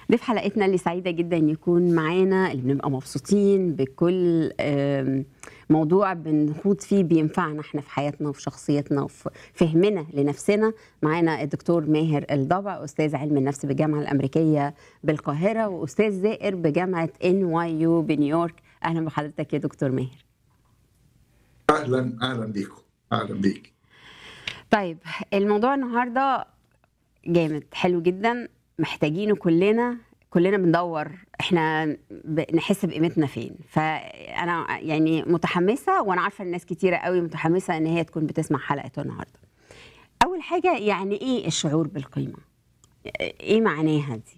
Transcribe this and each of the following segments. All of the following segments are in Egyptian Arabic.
ضيف حلقتنا اللي سعيدة جدا يكون معانا اللي بنبقى مبسوطين بكل آم، موضوع بنخوض فيه بينفعنا احنا في حياتنا وفي شخصيتنا وفي فهمنا لنفسنا معانا الدكتور ماهر الضبع أستاذ علم النفس بالجامعة الأمريكية بالقاهرة وأستاذ زائر بجامعة ان واي يو بنيويورك أهلا بحضرتك يا دكتور ماهر اهلا اهلا بيكم اهلا بيك طيب الموضوع النهارده جامد حلو جدا محتاجينه كلنا كلنا بندور احنا ب- نحس بقيمتنا فين فانا يعني متحمسه وانا عارفه الناس كتيره قوي متحمسه ان هي تكون بتسمع حلقه النهارده اول حاجه يعني ايه الشعور بالقيمه ايه معناها دي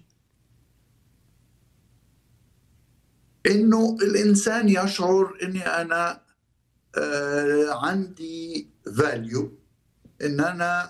انه الانسان يشعر اني انا آه عندي فاليو ان انا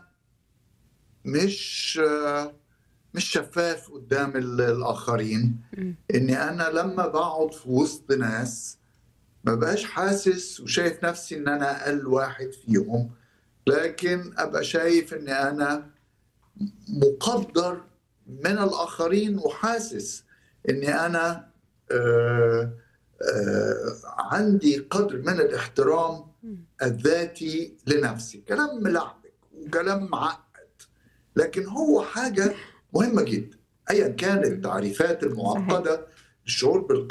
مش آه مش شفاف قدام ال- الاخرين اني انا لما بقعد في وسط ناس ما بقاش حاسس وشايف نفسي ان انا اقل واحد فيهم لكن ابقى شايف اني انا مقدر من الاخرين وحاسس اني انا آه، آه، عندي قدر من الاحترام الذاتي لنفسي كلام ملعبك وكلام معقد لكن هو حاجه مهمه جدا ايا كانت التعريفات المعقده الشعور بالقيمه